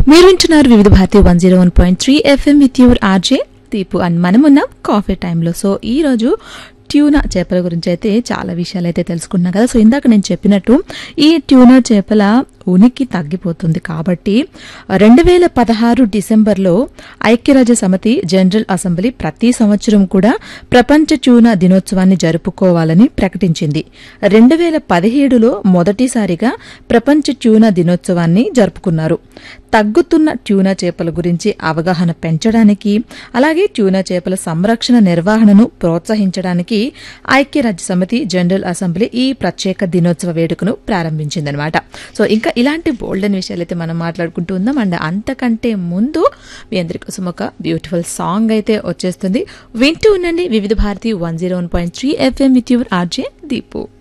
మీరు వింటున్నారు Vividh Bharati one zero one point three FM with your RJ Deepu and మనమున్నాం coffee టైంలో సో ఈ రోజు ట్యూనా చేపల గురించి అయితే చాలా విషయాలు అయితే తెలుసుకుంటున్నాం కదా సో ఇందాక నేను చెప్పినట్టు ఈ ట్యూనా చేపల ఉనికి తగ్గిపోతుంది కాబట్టి రెండు వేల పదహారు డిసెంబర్లో ఐక్యరాజ్య సమితి జనరల్ అసెంబ్లీ ప్రతి సంవత్సరం కూడా ప్రపంచ ట్యూనా దినోత్సవాన్ని జరుపుకోవాలని ప్రకటించింది రెండు వేల పదిహేడులో మొదటిసారిగా ప్రపంచ ట్యూనా దినోత్సవాన్ని జరుపుకున్నారు తగ్గుతున్న ట్యూనా చేపల గురించి అవగాహన పెంచడానికి అలాగే ట్యూనా చేపల సంరక్షణ నిర్వహణను ప్రోత్సహించడానికి ఐక్యరాజ్య సమితి జనరల్ అసెంబ్లీ ఈ ప్రత్యేక దినోత్సవ వేడుకను ప్రారంభించిందనమాట సో ఇంకా ఇలాంటి బోల్డ్ అని విషయాలు అయితే మనం మాట్లాడుకుంటూ ఉందాం అండ్ అంతకంటే ముందు మీ అందరి కోసం ఒక బ్యూటిఫుల్ సాంగ్ అయితే వచ్చేస్తుంది వింటూ ఉండండి Vividh Bharati one zero one point three FM with your RJ Deepu